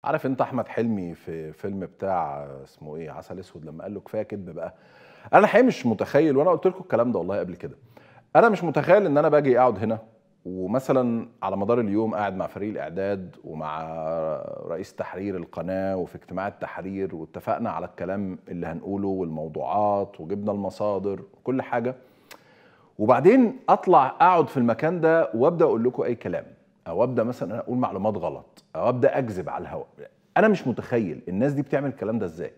عارف انت احمد حلمي في فيلم بتاع اسمه ايه عسل اسود لما قال له كفايه كدب بقى انا الحقيقه مش متخيل وانا قلت لكم الكلام ده والله قبل كده انا مش متخيل ان انا باجي اقعد هنا ومثلا على مدار اليوم قاعد مع فريق الاعداد ومع رئيس تحرير القناه وفي اجتماع التحرير واتفقنا على الكلام اللي هنقوله والموضوعات وجبنا المصادر وكل حاجه وبعدين اطلع اقعد في المكان ده وابدا اقول لكم اي كلام او ابدا مثلا اقول معلومات غلط او ابدا اكذب على الهواء انا مش متخيل الناس دي بتعمل الكلام ده ازاي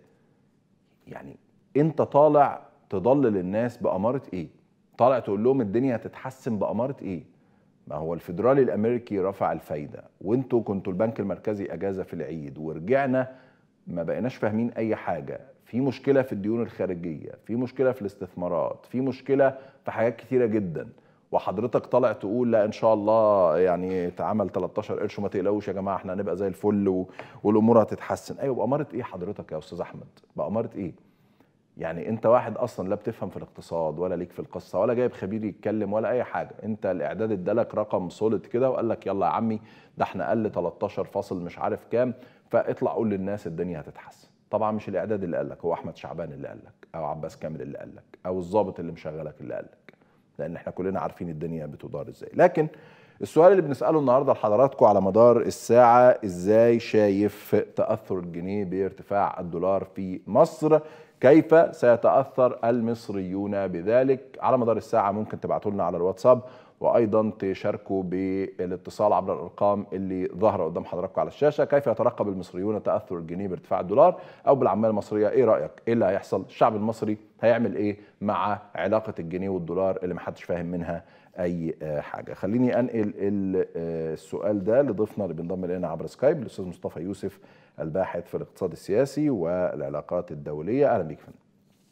يعني انت طالع تضلل الناس باماره ايه طالع تقول لهم الدنيا هتتحسن باماره ايه ما هو الفيدرالي الامريكي رفع الفايده وانتوا كنتوا البنك المركزي اجازه في العيد ورجعنا ما بقيناش فاهمين اي حاجه في مشكله في الديون الخارجيه في مشكله في الاستثمارات في مشكله في حاجات كتيره جدا وحضرتك طالع تقول لا ان شاء الله يعني اتعمل 13 قرش وما تقلقوش يا جماعه احنا هنبقى زي الفل و... والامور هتتحسن ايوه باماره ايه حضرتك يا استاذ احمد باماره ايه يعني انت واحد اصلا لا بتفهم في الاقتصاد ولا ليك في القصه ولا جايب خبير يتكلم ولا اي حاجه انت الاعداد ادالك رقم سوليد كده وقال لك يلا يا عمي ده احنا قل 13 فاصل مش عارف كام فاطلع قول للناس الدنيا هتتحسن طبعا مش الاعداد اللي قال لك هو احمد شعبان اللي قال لك او عباس كامل اللي قال لك او الضابط اللي مشغلك اللي قال لك لان احنا كلنا عارفين الدنيا بتدار ازاي لكن السؤال اللي بنساله النهارده لحضراتكم على مدار الساعه ازاي شايف تاثر الجنيه بارتفاع الدولار في مصر كيف سيتاثر المصريون بذلك على مدار الساعه ممكن تبعتوا لنا على الواتساب وايضا تشاركوا بالاتصال عبر الارقام اللي ظاهره قدام حضراتكم على الشاشه كيف يترقب المصريون تاثر الجنيه بارتفاع الدولار او بالعمله المصريه ايه رايك ايه اللي هيحصل الشعب المصري هيعمل ايه مع علاقه الجنيه والدولار اللي محدش فاهم منها اي حاجه خليني انقل السؤال ده لضيفنا اللي بينضم الينا عبر سكايب الاستاذ مصطفى يوسف الباحث في الاقتصاد السياسي والعلاقات الدوليه اهلا بيك فندم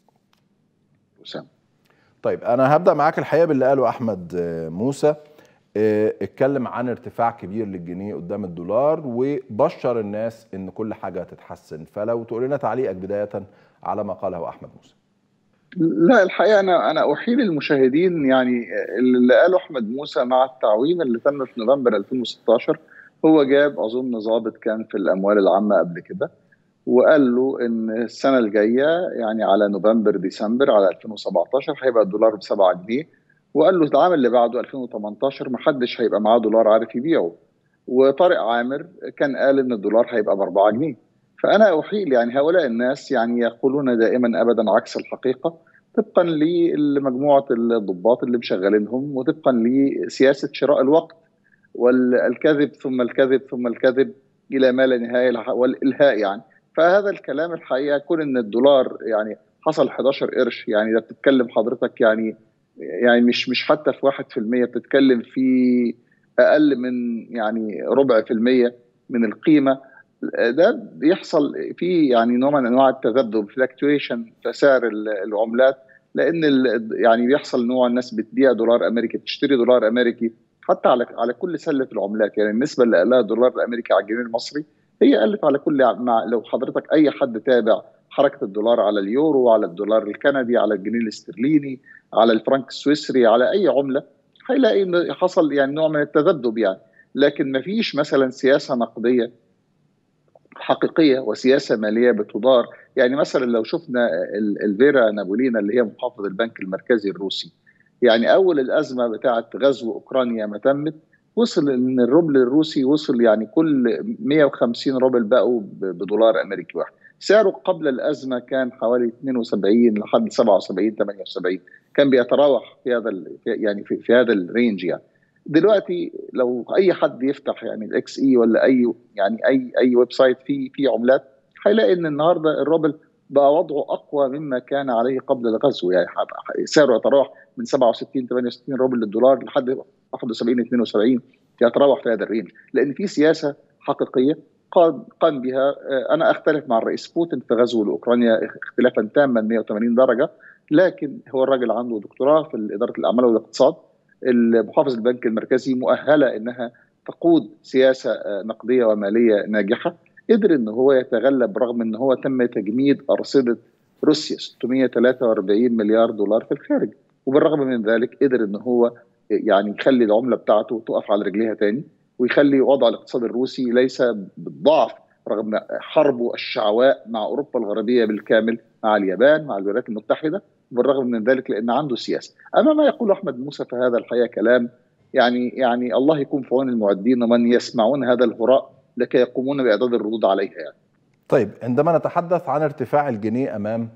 وسام طيب انا هبدا معاك الحقيقه باللي قاله احمد موسى اتكلم عن ارتفاع كبير للجنيه قدام الدولار وبشر الناس ان كل حاجه هتتحسن فلو تقول لنا تعليقك بدايه على ما قاله احمد موسى لا الحقيقه انا انا احيل المشاهدين يعني اللي قاله احمد موسى مع التعويم اللي تم في نوفمبر 2016 هو جاب اظن ضابط كان في الاموال العامه قبل كده وقال له ان السنه الجايه يعني على نوفمبر ديسمبر على 2017 هيبقى الدولار ب 7 جنيه وقال له العام اللي بعده 2018 ما حدش هيبقى معاه دولار عارف يبيعه وطارق عامر كان قال ان الدولار هيبقى ب 4 جنيه فانا احيل يعني هؤلاء الناس يعني يقولون دائما ابدا عكس الحقيقه طبقا لمجموعه الضباط اللي مشغلينهم وطبقا لسياسه شراء الوقت والكذب ثم الكذب ثم الكذب الى ما لا نهايه والالهاء يعني فهذا الكلام الحقيقه كون ان الدولار يعني حصل 11 قرش يعني ده بتتكلم حضرتك يعني يعني مش مش حتى في 1% بتتكلم في اقل من يعني ربع في المية من القيمه ده بيحصل في يعني نوع من انواع التذبذب فلاكتويشن في سعر العملات لان يعني بيحصل نوع الناس بتبيع دولار امريكي بتشتري دولار امريكي حتى على على كل سله العملات يعني النسبه اللي قالها الدولار الامريكي على الجنيه المصري هي قلت على كل مع لو حضرتك اي حد تابع حركه الدولار على اليورو على الدولار الكندي على الجنيه الاسترليني على الفرنك السويسري على اي عمله هيلاقي ان حصل يعني نوع من التذبذب يعني لكن ما فيش مثلا سياسه نقديه حقيقيه وسياسه ماليه بتدار يعني مثلا لو شفنا الفيرا نابولينا اللي هي محافظ البنك المركزي الروسي يعني اول الازمه بتاعه غزو اوكرانيا ما تمت وصل ان الروبل الروسي وصل يعني كل 150 روبل بقوا بدولار امريكي واحد سعره قبل الازمه كان حوالي 72 لحد 77 78 كان بيتراوح في هذا يعني في, في هذا الرينج يعني دلوقتي لو اي حد يفتح يعني الاكس اي ولا اي يعني اي اي ويب سايت فيه فيه عملات هيلاقي ان النهارده الروبل بقى وضعه اقوى مما كان عليه قبل الغزو يعني سعره يتراوح من 67 68 روبل للدولار لحد 71 72 يتراوح في هذا الرينج لان في سياسه حقيقيه قام بها انا اختلف مع الرئيس بوتين في غزو لاوكرانيا اختلافا تاما 180 درجه لكن هو الراجل عنده دكتوراه في اداره الاعمال والاقتصاد محافظ البنك المركزي مؤهله انها تقود سياسه نقديه وماليه ناجحه قدر ان هو يتغلب رغم ان هو تم تجميد ارصده روسيا 643 مليار دولار في الخارج وبالرغم من ذلك قدر ان هو يعني يخلي العمله بتاعته تقف على رجليها تاني ويخلي وضع الاقتصاد الروسي ليس بالضعف رغم حربه الشعواء مع اوروبا الغربيه بالكامل مع اليابان مع الولايات المتحده بالرغم من ذلك لان عنده سياسه اما ما يقول احمد موسى فهذا الحقيقه كلام يعني يعني الله يكون في عون المعدين ومن يسمعون هذا الهراء لكي يقومون باعداد الردود عليها يعني. طيب عندما نتحدث عن ارتفاع الجنيه امام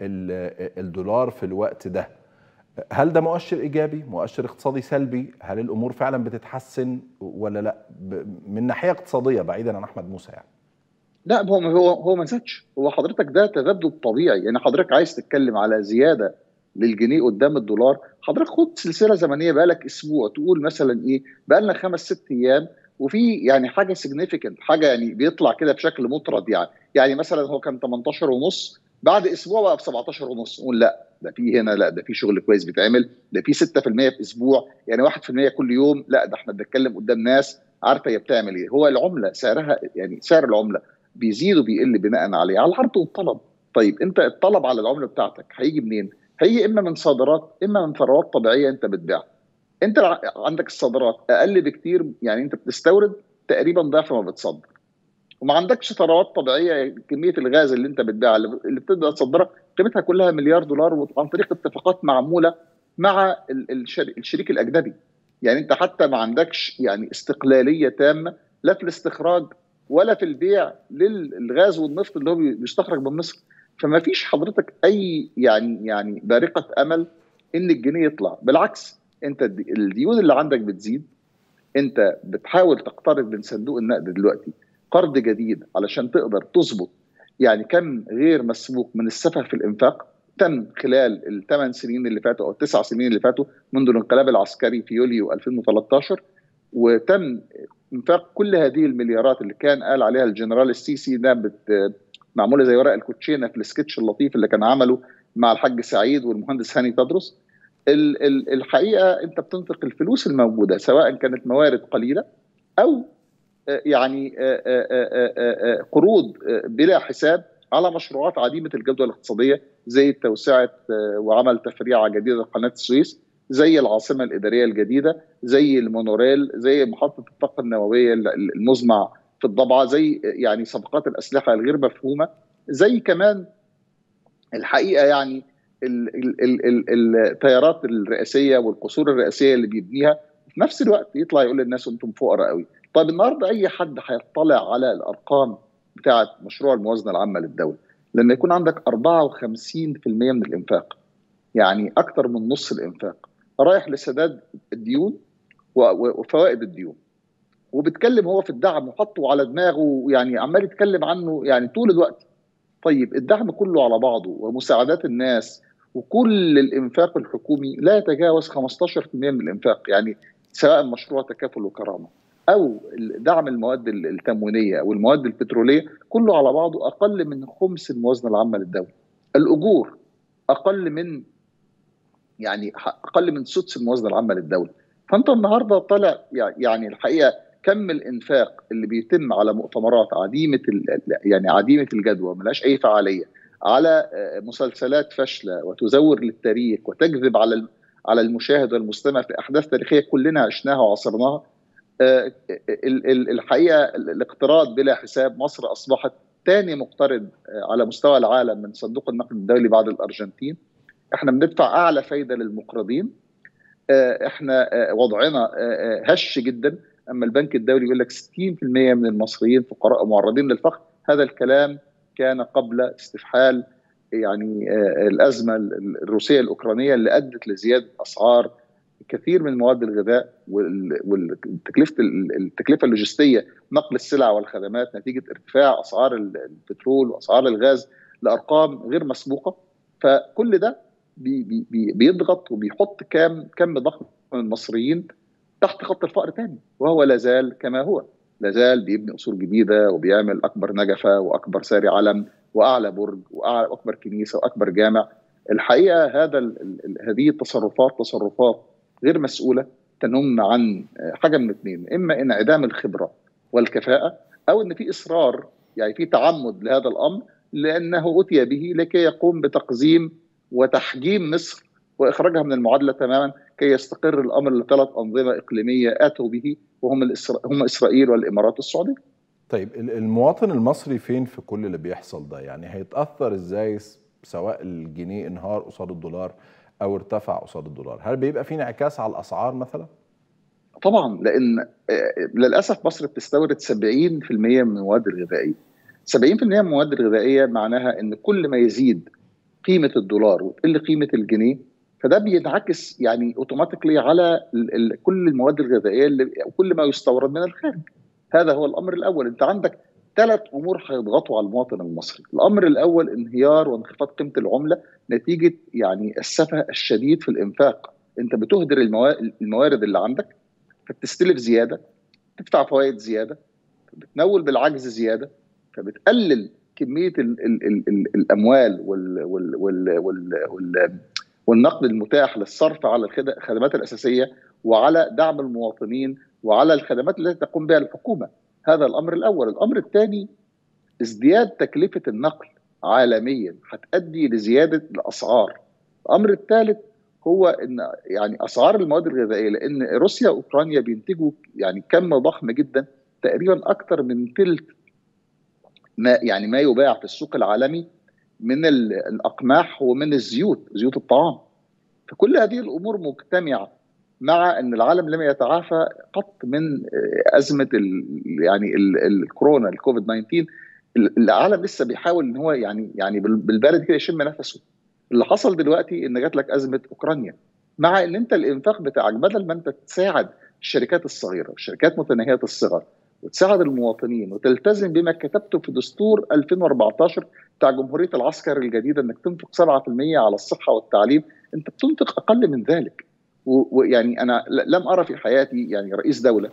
الدولار في الوقت ده هل ده مؤشر ايجابي مؤشر اقتصادي سلبي هل الامور فعلا بتتحسن ولا لا من ناحيه اقتصاديه بعيدا عن احمد موسى يعني لا هو هو هو ما زادش هو حضرتك ده تذبذب طبيعي يعني حضرتك عايز تتكلم على زياده للجنيه قدام الدولار حضرتك خد سلسله زمنيه بقى لك اسبوع تقول مثلا ايه بقى لنا خمس ست ايام وفي يعني حاجه سيجنيفيكانت حاجه يعني بيطلع كده بشكل مطرد يعني يعني مثلا هو كان 18 ونص بعد اسبوع بقى ب 17 ونص نقول لا ده في هنا لا ده في شغل كويس بيتعمل ده في 6% في اسبوع يعني 1% كل يوم لا ده احنا بنتكلم قدام ناس عارفه هي بتعمل ايه هو العمله سعرها يعني سعر العمله بيزيد وبيقل بناء عليه على العرض والطلب طيب انت الطلب على العمله بتاعتك هيجي منين هيجي اما من صادرات اما من ثروات طبيعيه انت بتبيعها انت عندك الصادرات اقل بكتير يعني انت بتستورد تقريبا ضعف ما بتصدر وما عندكش ثروات طبيعيه كميه الغاز اللي انت بتبيعها اللي بتبدا تصدرها قيمتها كلها مليار دولار عن طريق اتفاقات معموله مع الشريك الاجنبي يعني انت حتى ما عندكش يعني استقلاليه تامه لا في الاستخراج ولا في البيع للغاز والنفط اللي هو بيستخرج من مصر فما فيش حضرتك اي يعني يعني بارقه امل ان الجنيه يطلع بالعكس انت الديون اللي عندك بتزيد انت بتحاول تقترض من صندوق النقد دلوقتي قرض جديد علشان تقدر تظبط يعني كم غير مسبوق من السفه في الانفاق تم خلال الثمان سنين اللي فاتوا او التسع سنين اللي فاتوا منذ الانقلاب العسكري في يوليو 2013 وتم انفاق كل هذه المليارات اللي كان قال عليها الجنرال السيسي ده معموله زي ورق الكوتشينه في السكتش اللطيف اللي كان عمله مع الحاج سعيد والمهندس هاني تدرس الحقيقه انت بتنفق الفلوس الموجوده سواء كانت موارد قليله او يعني قروض بلا حساب على مشروعات عديمه الجوده الاقتصاديه زي توسعه وعمل تفريعه جديده لقناه السويس زي العاصمه الاداريه الجديده زي المونوريل زي محطه الطاقه النوويه المزمع في الضبعه زي يعني صفقات الاسلحه الغير مفهومه زي كمان الحقيقه يعني التيارات الرئاسيه والقصور الرئاسيه اللي بيبنيها في نفس الوقت يطلع يقول للناس انتم فقراء قوي طيب النهارده اي حد هيطلع على الارقام بتاعه مشروع الموازنه العامه للدوله لما يكون عندك 54% من الانفاق يعني اكثر من نص الانفاق رايح لسداد الديون وفوائد الديون وبيتكلم هو في الدعم وحطه على دماغه ويعني عمال يتكلم عنه يعني طول الوقت طيب الدعم كله على بعضه ومساعدات الناس وكل الانفاق الحكومي لا يتجاوز 15% من الانفاق يعني سواء مشروع تكافل وكرامه او دعم المواد التموينيه او المواد البتروليه كله على بعضه اقل من خمس الموازنه العامه للدوله. الاجور اقل من يعني اقل من سدس الموازنه العامه للدوله. فانت النهارده طالع يعني الحقيقه كم الانفاق اللي بيتم على مؤتمرات عديمه يعني عديمه الجدوى ملهاش اي فعاليه على مسلسلات فاشله وتزور للتاريخ وتكذب على على المشاهد والمستمع في احداث تاريخيه كلنا عشناها وعصرناها الحقيقه الاقتراض بلا حساب مصر اصبحت ثاني مقترض على مستوى العالم من صندوق النقد الدولي بعد الارجنتين احنا بندفع اعلى فايده للمقرضين احنا وضعنا هش جدا اما البنك الدولي يقول لك 60% من المصريين فقراء معرضين للفقر هذا الكلام كان قبل استفحال يعني الازمه الروسيه الاوكرانيه اللي ادت لزياده اسعار كثير من مواد الغذاء والتكلفه التكلفه اللوجستيه نقل السلع والخدمات نتيجه ارتفاع اسعار البترول واسعار الغاز لارقام غير مسبوقه فكل ده بي بي بيضغط وبيحط كام كم ضخم من المصريين تحت خط الفقر تاني وهو لا زال كما هو لا زال بيبني اصول جديده وبيعمل اكبر نجفه واكبر ساري علم واعلى برج واكبر كنيسه واكبر جامع الحقيقه هذا هذه التصرفات تصرفات غير مسؤوله تنم عن حاجه من اثنين اما انعدام الخبره والكفاءه او ان في اصرار يعني في تعمد لهذا الامر لانه اتي به لكي يقوم بتقزيم وتحجيم مصر واخراجها من المعادله تماما كي يستقر الامر لثلاث انظمه اقليميه اتوا به وهم هم اسرائيل والامارات والسعوديه. طيب المواطن المصري فين في كل اللي بيحصل ده يعني هيتاثر ازاي سواء الجنيه انهار قصاد الدولار او ارتفع قصاد الدولار هل بيبقى في انعكاس على الاسعار مثلا طبعا لان للاسف مصر بتستورد 70% من المواد الغذائيه 70% من المواد الغذائيه معناها ان كل ما يزيد قيمه الدولار وتقل قيمه الجنيه فده بينعكس يعني اوتوماتيكلي على كل المواد الغذائيه اللي وكل ما يستورد من الخارج هذا هو الامر الاول انت عندك ثلاث امور هيضغطوا على المواطن المصري الامر الاول انهيار وانخفاض قيمه العمله نتيجه يعني السفه الشديد في الانفاق انت بتهدر الموارد اللي عندك فبتستلف زياده تدفع فوائد زياده بتنول بالعجز زياده فبتقلل كميه ال ال ال ال الاموال وال وال وال وال وال والنقد المتاح للصرف على الخدمات الاساسيه وعلى دعم المواطنين وعلى الخدمات التي تقوم بها الحكومه هذا الامر الاول الامر الثاني ازدياد تكلفه النقل عالميا هتؤدي لزياده الاسعار الامر الثالث هو ان يعني اسعار المواد الغذائيه لان روسيا واوكرانيا بينتجوا يعني كم ضخم جدا تقريبا اكثر من ثلث ما يعني ما يباع في السوق العالمي من الاقماح ومن الزيوت زيوت الطعام فكل هذه الامور مجتمعه مع ان العالم لم يتعافى قط من ازمه ال يعني ال الكورونا الكوفيد 19 العالم لسه بيحاول ان هو يعني يعني بالبلد كده يشم نفسه اللي حصل دلوقتي ان جات لك ازمه اوكرانيا مع ان انت الانفاق بتاعك بدل ما انت تساعد الشركات الصغيره والشركات متناهيه الصغر وتساعد المواطنين وتلتزم بما كتبته في دستور 2014 بتاع جمهوريه العسكر الجديده انك تنفق 7% على الصحه والتعليم انت بتنفق اقل من ذلك ويعني انا لم ارى في حياتي يعني رئيس دوله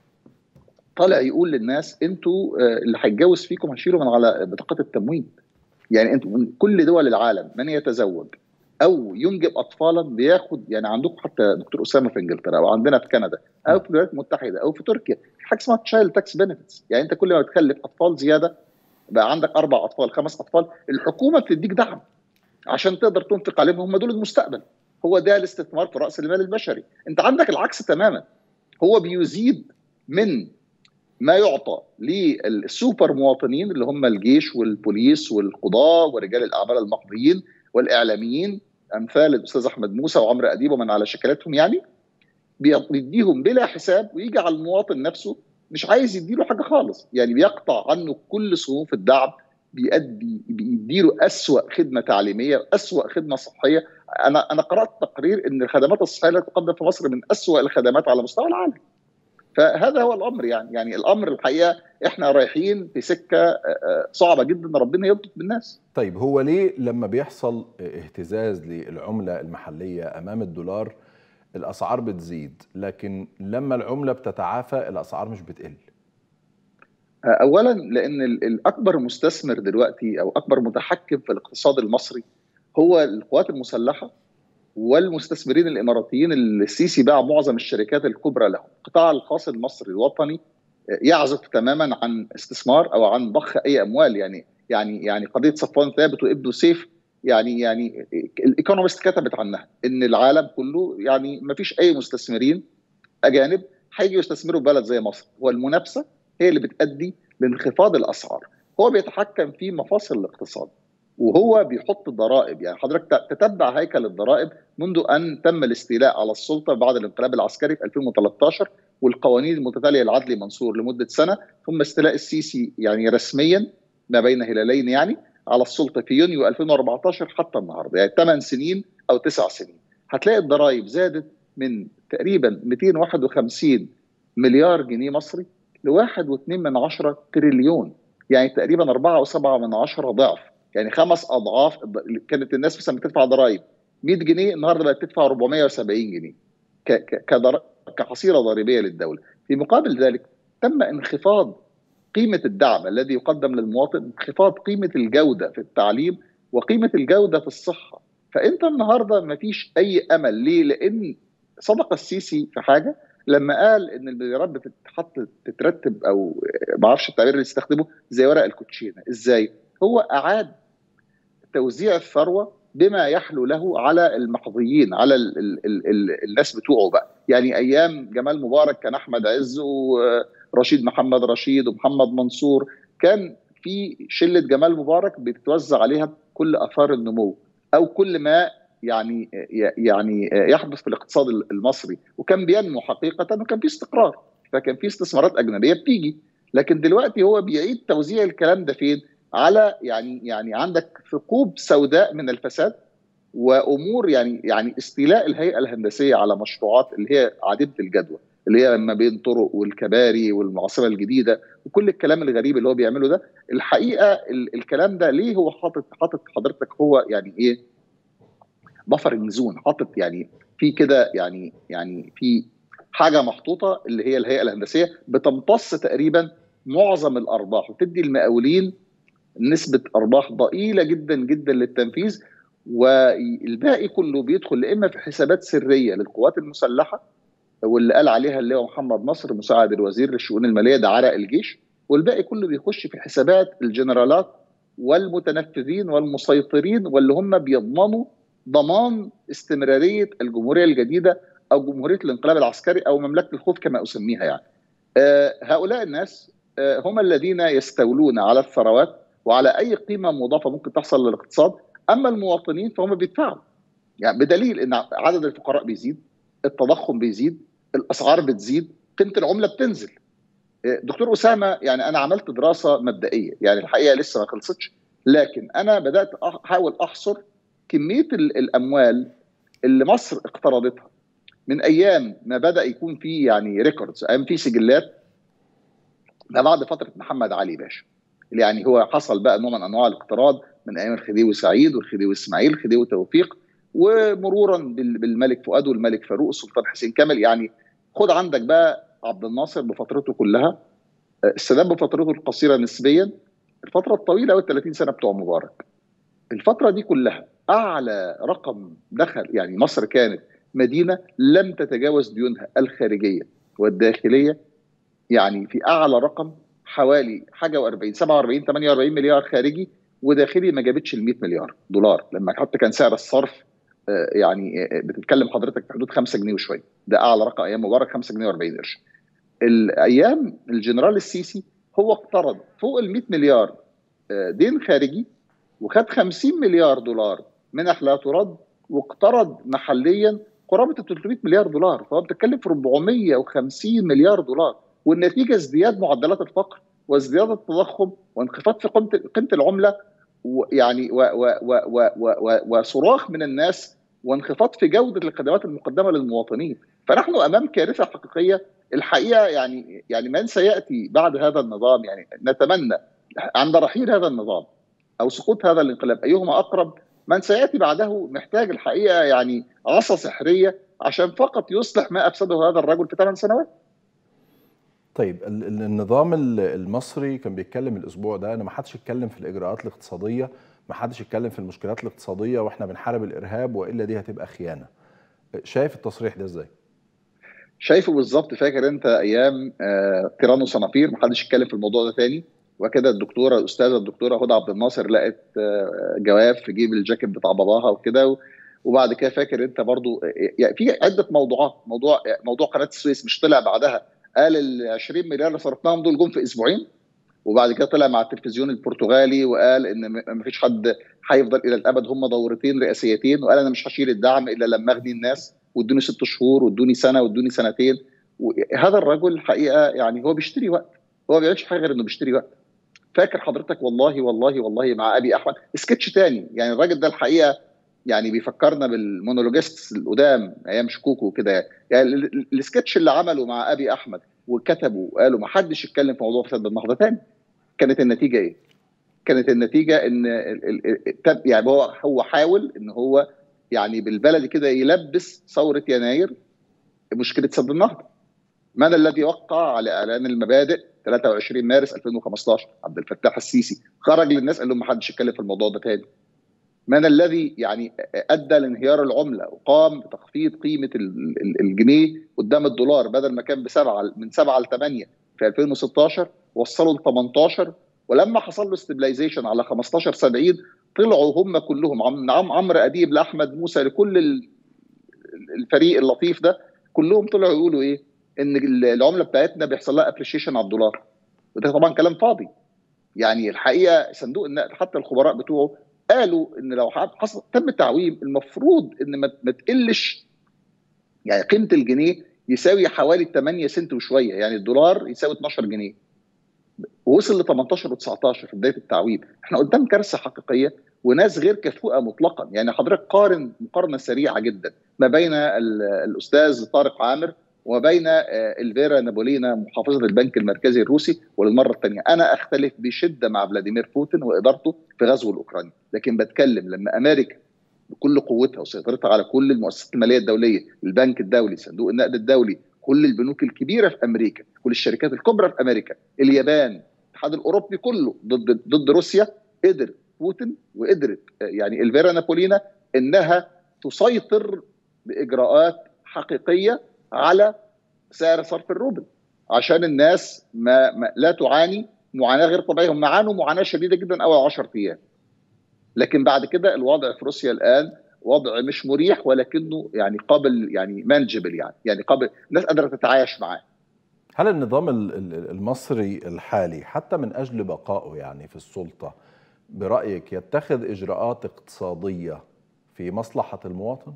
طالع يقول للناس انتوا اللي هيتجوز فيكم هشيله من على بطاقه التموين يعني انتوا من كل دول العالم من يتزوج او ينجب اطفالا بياخد يعني عندكم حتى دكتور اسامه في انجلترا او عندنا في كندا او في الولايات المتحده او في تركيا في حاجه اسمها تشايلد تاكس بنفيتس يعني انت كل ما بتخلف اطفال زياده بقى عندك اربع اطفال خمس اطفال الحكومه بتديك دعم عشان تقدر تنفق عليهم هم دول المستقبل هو ده الاستثمار في راس المال البشري انت عندك العكس تماما هو بيزيد من ما يعطى للسوبر مواطنين اللي هم الجيش والبوليس والقضاه ورجال الاعمال المقضيين والاعلاميين امثال الاستاذ احمد موسى وعمرو اديب ومن على شكلاتهم يعني بيديهم بلا حساب ويجي على المواطن نفسه مش عايز يديله حاجه خالص يعني بيقطع عنه كل صنوف الدعم بيأدي بيديله أسوأ خدمة تعليمية أسوأ خدمة صحية أنا أنا قرأت تقرير أن الخدمات الصحية التي تقدم في مصر من أسوأ الخدمات على مستوى العالم فهذا هو الأمر يعني يعني الأمر الحقيقة إحنا رايحين في سكة صعبة جدا ربنا يلطف بالناس طيب هو ليه لما بيحصل اهتزاز للعملة المحلية أمام الدولار الأسعار بتزيد لكن لما العملة بتتعافى الأسعار مش بتقل اولا لان الاكبر مستثمر دلوقتي او اكبر متحكم في الاقتصاد المصري هو القوات المسلحه والمستثمرين الاماراتيين اللي السيسي باع معظم الشركات الكبرى لهم القطاع الخاص المصري الوطني يعزف تماما عن استثمار او عن ضخ اي اموال يعني يعني يعني قضيه صفوان ثابت وابنه سيف يعني يعني الايكونومست كتبت عنها ان العالم كله يعني ما فيش اي مستثمرين اجانب هيجوا يستثمروا في بلد زي مصر هو المنافسه هي اللي بتؤدي لانخفاض الاسعار هو بيتحكم في مفاصل الاقتصاد وهو بيحط ضرائب يعني حضرتك تتبع هيكل الضرائب منذ ان تم الاستيلاء على السلطه بعد الانقلاب العسكري في 2013 والقوانين المتتاليه لعدلي منصور لمده سنه ثم استيلاء السيسي يعني رسميا ما بين هلالين يعني على السلطه في يونيو 2014 حتى النهارده يعني 8 سنين او 9 سنين هتلاقي الضرائب زادت من تقريبا 251 مليار جنيه مصري لواحد واثنين من عشرة تريليون يعني تقريبا أربعة وسبعة من عشرة ضعف يعني خمس أضعاف كانت الناس مثلا بتدفع ضرائب 100 جنيه النهارده بقت تدفع 470 جنيه كحصيلة ضريبية للدولة في مقابل ذلك تم انخفاض قيمة الدعم الذي يقدم للمواطن انخفاض قيمة الجودة في التعليم وقيمة الجودة في الصحة فأنت النهارده ما فيش أي أمل ليه؟ لأن صدق السيسي في حاجة لما قال ان المليارات بتتحط تترتب او ما اعرفش التعبير اللي استخدمه زي ورق الكوتشينه ازاي هو اعاد توزيع الثروه بما يحلو له على المحظيين على ال ال ال ال الناس بتوعه بقى يعني ايام جمال مبارك كان احمد عز رشيد محمد رشيد ومحمد منصور كان في شله جمال مبارك بتتوزع عليها كل اثار النمو او كل ما يعني يعني يحدث في الاقتصاد المصري وكان بينمو حقيقه وكان في استقرار فكان في استثمارات اجنبيه بتيجي لكن دلوقتي هو بيعيد توزيع الكلام ده فين؟ على يعني يعني عندك ثقوب سوداء من الفساد وامور يعني يعني استيلاء الهيئه الهندسيه على مشروعات اللي هي عديده الجدوى اللي هي ما بين طرق والكباري والمعاصره الجديده وكل الكلام الغريب اللي هو بيعمله ده الحقيقه الكلام ده ليه هو حاطط حاطط حضرتك هو يعني ايه بفر الميزون حاطط يعني في كده يعني يعني في حاجه محطوطه اللي هي الهيئه الهندسيه بتمتص تقريبا معظم الارباح وتدي المقاولين نسبه ارباح ضئيله جدا جدا للتنفيذ والباقي كله بيدخل اما في حسابات سريه للقوات المسلحه واللي قال عليها اللي هو محمد نصر مساعد الوزير للشؤون الماليه ده عرق الجيش والباقي كله بيخش في حسابات الجنرالات والمتنفذين والمسيطرين واللي هم بيضمنوا ضمان استمراريه الجمهوريه الجديده او جمهوريه الانقلاب العسكري او مملكه الخوف كما اسميها يعني. آه هؤلاء الناس آه هم الذين يستولون على الثروات وعلى اي قيمه مضافه ممكن تحصل للاقتصاد اما المواطنين فهم بيدفعوا يعني بدليل ان عدد الفقراء بيزيد التضخم بيزيد الاسعار بتزيد قيمه العمله بتنزل دكتور اسامه يعني انا عملت دراسه مبدئيه يعني الحقيقه لسه ما خلصتش لكن انا بدات احاول احصر كميه الاموال اللي مصر اقترضتها من ايام ما بدا يكون في يعني ريكوردز ايام في سجلات ما بعد فتره محمد علي باشا اللي يعني هو حصل بقى نوع من انواع الاقتراض من ايام الخديوي سعيد والخديوي اسماعيل الخديوي توفيق ومرورا بالملك فؤاد والملك فاروق السلطان حسين كامل يعني خد عندك بقى عبد الناصر بفترته كلها السادات بفترته القصيره نسبيا الفتره الطويله وال 30 سنه بتوع مبارك الفتره دي كلها اعلى رقم دخل يعني مصر كانت مدينه لم تتجاوز ديونها الخارجيه والداخليه يعني في اعلى رقم حوالي حاجه و40 47 48 مليار خارجي وداخلي ما جابتش ال 100 مليار دولار لما حتى كان سعر الصرف يعني بتتكلم حضرتك في حدود 5 جنيه وشويه ده اعلى رقم ايام مبارك 5 جنيه و40 قرش الايام الجنرال السيسي هو اقترض فوق ال 100 مليار دين خارجي وخد 50 مليار دولار منح لا ترد واقترض محليا قرابه ال 300 مليار دولار فهو بتتكلم في 450 مليار دولار والنتيجه ازدياد معدلات الفقر وازدياد التضخم وانخفاض في قيمه العمله ويعني وصراخ من الناس وانخفاض في جوده الخدمات المقدمه للمواطنين فنحن امام كارثه حقيقيه الحقيقه يعني يعني من سياتي بعد هذا النظام يعني نتمنى عند رحيل هذا النظام او سقوط هذا الانقلاب ايهما اقرب من سياتي بعده محتاج الحقيقه يعني عصا سحريه عشان فقط يصلح ما افسده هذا الرجل في ثمان سنوات طيب النظام المصري كان بيتكلم الاسبوع ده ان ما حدش يتكلم في الاجراءات الاقتصاديه ما حدش يتكلم في المشكلات الاقتصاديه واحنا بنحارب الارهاب والا دي هتبقى خيانه شايف التصريح ده ازاي شايفه بالظبط فاكر انت ايام تيران وصنافير ما حدش يتكلم في الموضوع ده تاني وكده الدكتوره الاستاذه الدكتوره هدى عبد الناصر لقت جواب في جيب الجاكيت بتاع باباها وكده وبعد كده فاكر انت برضو يعني في عده موضوعات موضوع موضوع قناه السويس مش طلع بعدها قال ال 20 مليار اللي صرفناهم دول جم في اسبوعين وبعد كده طلع مع التلفزيون البرتغالي وقال ان ما فيش حد هيفضل الى الابد هم دورتين رئاسيتين وقال انا مش هشيل الدعم الا لما اغني الناس وادوني ست شهور وادوني سنه وادوني سنتين هذا الرجل الحقيقه يعني هو بيشتري وقت هو ما بيعملش حاجه غير انه بيشتري وقت فاكر حضرتك والله والله والله مع ابي احمد سكتش تاني يعني الراجل ده الحقيقه يعني بيفكرنا بالمونولوجيست القدام ايام شكوكو وكده يعني السكتش اللي عمله مع ابي احمد وكتبوا وقالوا ما حدش يتكلم في موضوع فساد النهضه تاني كانت النتيجه ايه؟ كانت النتيجه ان يعني هو هو حاول ان هو يعني بالبلدي كده يلبس ثوره يناير مشكله سد النهضه من الذي وقع على اعلان المبادئ 23 مارس 2015 عبد الفتاح السيسي خرج للناس قال لهم ما حدش يتكلم في الموضوع ده تاني من الذي يعني ادى لانهيار العمله وقام بتخفيض قيمه الجنيه قدام الدولار بدل ما كان بسبعه من 7 ل 8 في 2016 وصلوا ل 18 ولما حصل له استبلايزيشن على 15 70 طلعوا هم كلهم من عم عمرو اديب لاحمد موسى لكل الفريق اللطيف ده كلهم طلعوا يقولوا ايه؟ ان العمله بتاعتنا بيحصل لها ابريشيشن على الدولار وده طبعا كلام فاضي يعني الحقيقه صندوق النقد حتى الخبراء بتوعه قالوا ان لو حصل تم تعويم المفروض ان ما تقلش يعني قيمه الجنيه يساوي حوالي 8 سنت وشويه يعني الدولار يساوي 12 جنيه ووصل ل 18 و19 في بدايه التعويم احنا قدام كارثه حقيقيه وناس غير كفؤه مطلقا يعني حضرتك قارن مقارنه سريعه جدا ما بين الاستاذ طارق عامر وبين الفيرا نابولينا محافظه البنك المركزي الروسي وللمره الثانيه انا اختلف بشده مع فلاديمير بوتين وادارته في غزو الاوكراني لكن بتكلم لما امريكا بكل قوتها وسيطرتها على كل المؤسسات الماليه الدوليه البنك الدولي صندوق النقد الدولي كل البنوك الكبيره في امريكا كل الشركات الكبرى في امريكا اليابان الاتحاد الاوروبي كله ضد ضد روسيا قدر بوتين وقدرت يعني الفيرا نابولينا انها تسيطر باجراءات حقيقيه على سعر صرف الروبل عشان الناس ما, ما لا تعاني معاناه غير طبيعيه هم عانوا معاناه شديده جدا اول 10 ايام لكن بعد كده الوضع في روسيا الان وضع مش مريح ولكنه يعني قابل يعني مانجبل يعني يعني قابل الناس قادره تتعايش معاه هل النظام المصري الحالي حتى من اجل بقائه يعني في السلطه برايك يتخذ اجراءات اقتصاديه في مصلحه المواطن؟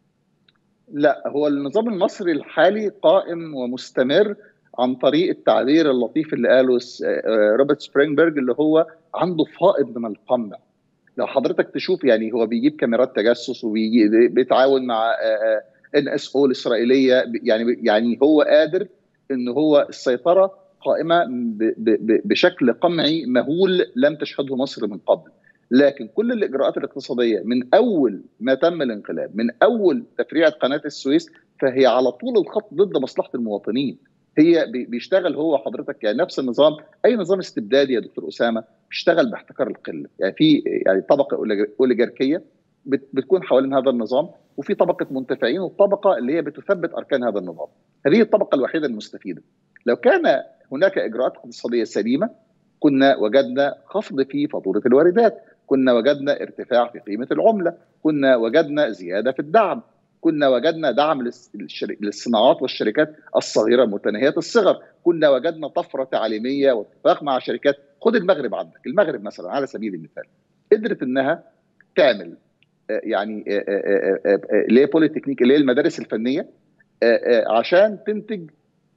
لا هو النظام المصري الحالي قائم ومستمر عن طريق التعبير اللطيف اللي قاله روبرت سبرينجبرج اللي هو عنده فائض من القمع لو حضرتك تشوف يعني هو بيجيب كاميرات تجسس وبيتعاون مع ان اس او الاسرائيليه يعني يعني هو قادر ان هو السيطره قائمه بشكل قمعي مهول لم تشهده مصر من قبل لكن كل الاجراءات الاقتصاديه من اول ما تم الانقلاب من اول تفريعه قناه السويس فهي على طول الخط ضد مصلحه المواطنين هي بيشتغل هو حضرتك يعني نفس النظام اي نظام استبدادي يا دكتور اسامه بيشتغل باحتكار القله يعني في يعني طبقه اوليجاركيه بتكون حوالين هذا النظام وفي طبقه منتفعين والطبقه اللي هي بتثبت اركان هذا النظام هذه الطبقه الوحيده المستفيده لو كان هناك اجراءات اقتصاديه سليمه كنا وجدنا خفض في فاتوره الواردات كنا وجدنا ارتفاع في قيمه العمله كنا وجدنا زياده في الدعم كنا وجدنا دعم للصناعات والشركات الصغيره متناهيه الصغر كنا وجدنا طفره تعليميه واتفاق مع شركات خد المغرب عندك المغرب مثلا على سبيل المثال قدرت انها تعمل يعني اللي هي بوليتكنيك اللي هي المدارس الفنيه عشان تنتج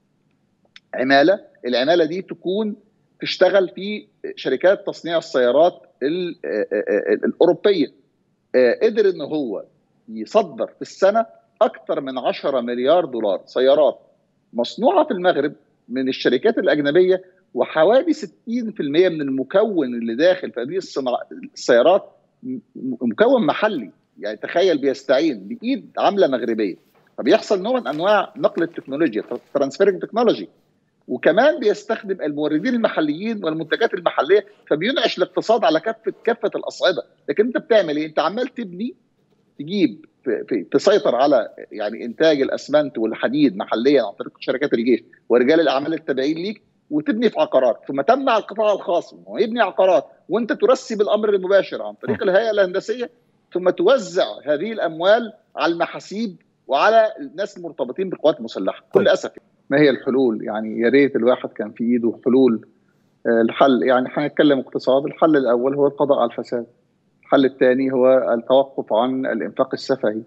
عماله العماله دي تكون تشتغل في شركات تصنيع السيارات الاوروبيه قدر ان هو يصدر في السنه اكثر من 10 مليار دولار سيارات مصنوعه في المغرب من الشركات الاجنبيه وحوالي 60% من المكون اللي داخل في هذه السيارات مكون محلي يعني تخيل بيستعين بايد عامله مغربيه فبيحصل نوع من انواع نقل التكنولوجيا ترانسفيرنج تكنولوجي وكمان بيستخدم الموردين المحليين والمنتجات المحليه فبينعش الاقتصاد على كافه كافه الاصعده لكن انت بتعمل ايه انت عمال تبني تجيب في في تسيطر على يعني انتاج الاسمنت والحديد محليا عن طريق شركات الجيش ورجال الاعمال التابعين ليك وتبني في عقارات ثم تمنع القطاع الخاص انه يبني عقارات وانت ترسي بالامر المباشر عن طريق الهيئه الهندسيه ثم توزع هذه الاموال على المحاسيب وعلى الناس المرتبطين بالقوات المسلحه بكل اسف ما هي الحلول يعني يا ريت الواحد كان في ايده حلول الحل يعني هنتكلم اقتصاد الحل الاول هو القضاء على الفساد الحل الثاني هو التوقف عن الانفاق السفهي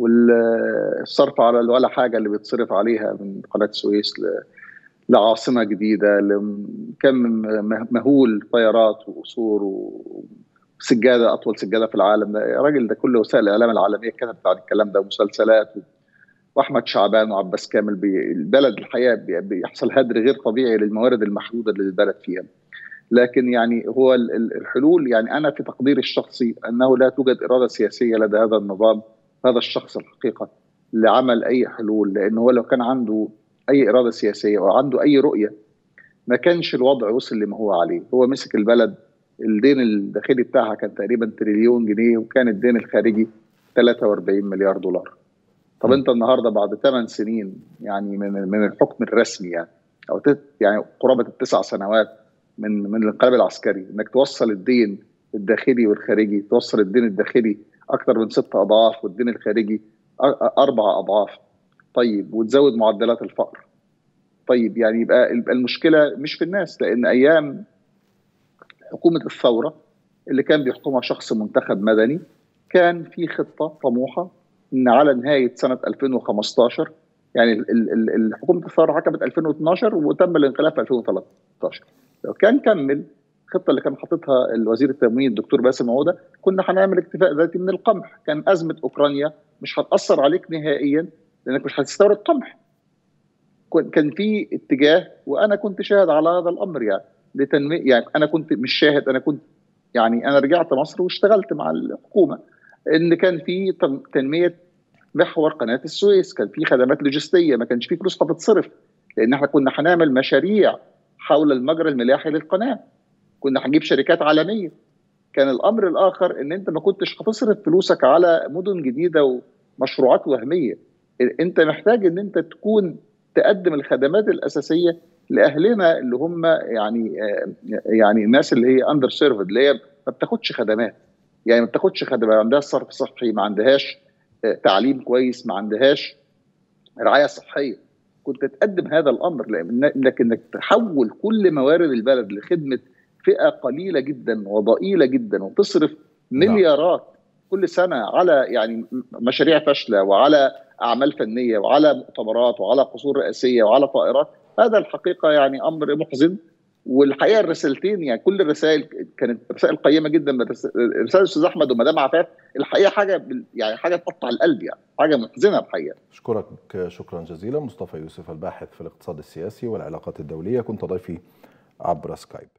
والصرف على ولا حاجه اللي بيتصرف عليها من قناه السويس لعاصمه جديده لكم مهول طيارات وقصور وسجاده اطول سجاده في العالم ده يا راجل ده كل وسائل الاعلام العالميه كتبت عن الكلام ده ومسلسلات واحمد شعبان وعباس كامل بي البلد الحقيقه بي بيحصل هدر غير طبيعي للموارد المحدوده اللي البلد فيها لكن يعني هو الحلول يعني انا في تقديري الشخصي انه لا توجد اراده سياسيه لدى هذا النظام هذا الشخص الحقيقه لعمل اي حلول لانه هو لو كان عنده اي اراده سياسيه او عنده اي رؤيه ما كانش الوضع وصل لما هو عليه هو مسك البلد الدين الداخلي بتاعها كان تقريبا تريليون جنيه وكان الدين الخارجي 43 مليار دولار طب انت النهارده بعد 8 سنين يعني من من الحكم الرسمي يعني او يعني قرابه التسع سنوات من من الانقلاب العسكري انك توصل الدين الداخلي والخارجي توصل الدين الداخلي اكثر من ست اضعاف والدين الخارجي اربع اضعاف طيب وتزود معدلات الفقر طيب يعني يبقى المشكله مش في الناس لان ايام حكومه الثوره اللي كان بيحكمها شخص منتخب مدني كان في خطه طموحه ان على نهايه سنه 2015 يعني حكومه الثوره حكمت 2012 وتم الانقلاب في 2013 لو كان كمل الخطه اللي كان حاططها الوزير التموين الدكتور باسم عوده كنا هنعمل اكتفاء ذاتي من القمح كان ازمه اوكرانيا مش هتاثر عليك نهائيا لانك مش هتستورد قمح كان في اتجاه وانا كنت شاهد على هذا الامر يعني لتنميه يعني انا كنت مش شاهد انا كنت يعني انا رجعت مصر واشتغلت مع الحكومه ان كان في تنميه محور قناه السويس كان في خدمات لوجستيه ما كانش في فلوس هتتصرف لان احنا كنا هنعمل مشاريع حول المجرى الملاحي للقناه كنا هنجيب شركات عالميه كان الامر الاخر ان انت ما كنتش هتصرف فلوسك على مدن جديده ومشروعات وهميه انت محتاج ان انت تكون تقدم الخدمات الاساسيه لاهلنا اللي هم يعني يعني الناس اللي هي اندر سيرفد اللي هي ما بتاخدش خدمات يعني ما بتاخدش خدمات ما عندهاش صرف صحي ما عندهاش تعليم كويس ما عندهاش رعايه صحيه كنت تقدم هذا الامر لانك انك تحول كل موارد البلد لخدمه فئه قليله جدا وضئيله جدا وتصرف مليارات كل سنه على يعني مشاريع فاشله وعلى اعمال فنيه وعلى مؤتمرات وعلى قصور رئاسيه وعلى طائرات هذا الحقيقه يعني امر محزن والحقيقه الرسالتين يعني كل الرسائل كانت رسائل قيمه جدا رساله الاستاذ احمد ومدام عفاف الحقيقه حاجه يعني حاجه تقطع القلب يعني حاجه محزنه الحقيقه اشكرك شكرا جزيلا مصطفى يوسف الباحث في الاقتصاد السياسي والعلاقات الدوليه كنت ضيفي عبر سكايب